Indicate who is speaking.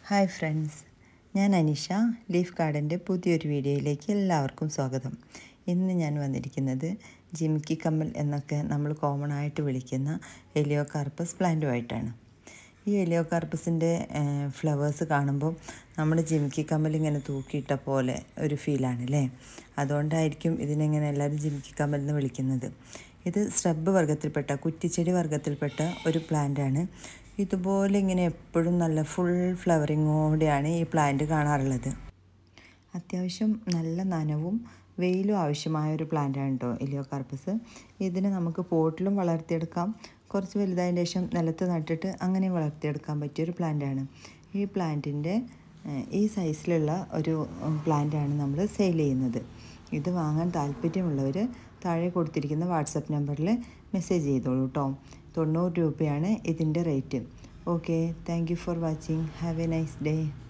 Speaker 1: hi friends ഞാൻ Anisha leaf ഗാർഡൻ്റെ പുതിയൊരു വീഡിയോയിലേക്ക് എല്ലാവർക്കും സ്വാഗതം ഇന്ന് ഞാൻ വന്നിരിക്കുന്നത് ജിമിക്കി കമ്മൽ എന്നൊക്കെ നമ്മൾ കോമൺ ആയിട്ട് വിളിക്കുന്ന എലിയോ കാർപ്പസ് പ്ലാന്റുമായിട്ടാണ് ഈ എലിയോ കാർപ്പസിൻ്റെ ഫ്ലവേഴ്സ് കാണുമ്പോൾ നമ്മൾ ജിമിക്കി കമ്മൽ ഇങ്ങനെ തൂക്കിയിട്ട പോലെ ഒരു ഫീലാണ് അല്ലേ അതുകൊണ്ടായിരിക്കും ഇതിനെങ്ങനെ എല്ലാവരും ജിമിക്കി കമ്മൽ എന്ന് വിളിക്കുന്നത് ഇത് സ്രബ് വർഗത്തിൽപ്പെട്ട കുറ്റിച്ചെടി വർഗത്തിൽപ്പെട്ട ഒരു പ്ലാന്റാണ് ഇതുപോലെ ഇങ്ങനെ എപ്പോഴും നല്ല ഫുൾ ഫ്ലവറിങ്ങോടെയാണ് ഈ പ്ലാന്റ് കാണാറുള്ളത് അത്യാവശ്യം നല്ല നനവും വെയിലും ആവശ്യമായ ഒരു പ്ലാന്റാണ് കേട്ടോ എലിയോ കാർപ്പസ് ഇതിനെ നമുക്ക് പോട്ടിലും വളർത്തിയെടുക്കാം കുറച്ച് വലുതായതിന് ശേഷം നിലത്ത് നട്ടിട്ട് അങ്ങനെ വളർത്തിയെടുക്കാൻ പറ്റിയൊരു പ്ലാന്റാണ് ഈ പ്ലാന്റിൻ്റെ ഈ സൈസിലുള്ള ഒരു പ്ലാന്റാണ് നമ്മൾ സെയിൽ ചെയ്യുന്നത് ഇത് വാങ്ങാൻ താല്പര്യമുള്ളവർ താഴെ കൊടുത്തിരിക്കുന്ന വാട്സപ്പ് നമ്പറിൽ മെസ്സേജ് ചെയ്തോളൂ കേട്ടോ തൊണ്ണൂറ് രൂപയാണ് ഇതിൻ്റെ rate okay thank you for watching have a nice day